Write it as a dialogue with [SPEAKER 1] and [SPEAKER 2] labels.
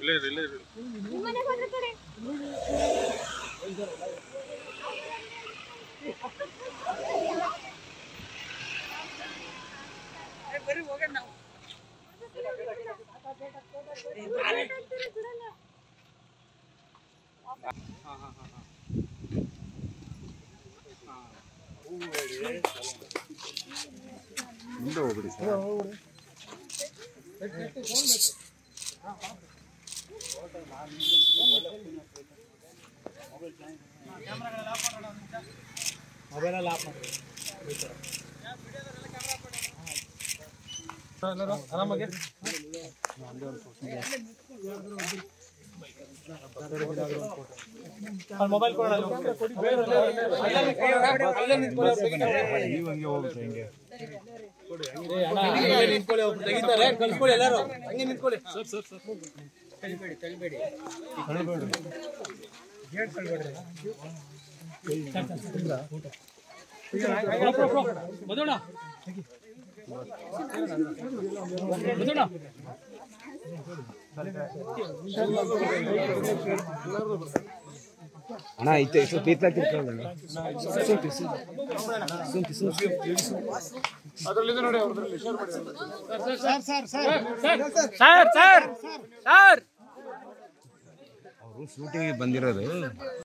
[SPEAKER 1] ಇಲ್ಲೇ ಇರಿ ಇಲ್ಲೇ ಇರಿ
[SPEAKER 2] ನಿಮ್ಮನೆ ಬಂದ್ರೆ ಕಡೆ
[SPEAKER 3] ಮುಂದೆ ಹೋಗ್ಬಿಡಿ ಸರ್ ನೀವು ಹಂಗೆ ಹೋಗ್ಬಿಟ್ಟು ಹಿಂಗೆ
[SPEAKER 4] ಅಣ್ಣ ಇತ್ತು ಸ್ವಲ್ಪ ಇತ್ತ ತಿರ್ಕೊಳ್ಳೋಣ ಅವರು ಶೂಟಿಂಗ್ ಬಂದಿರೋದು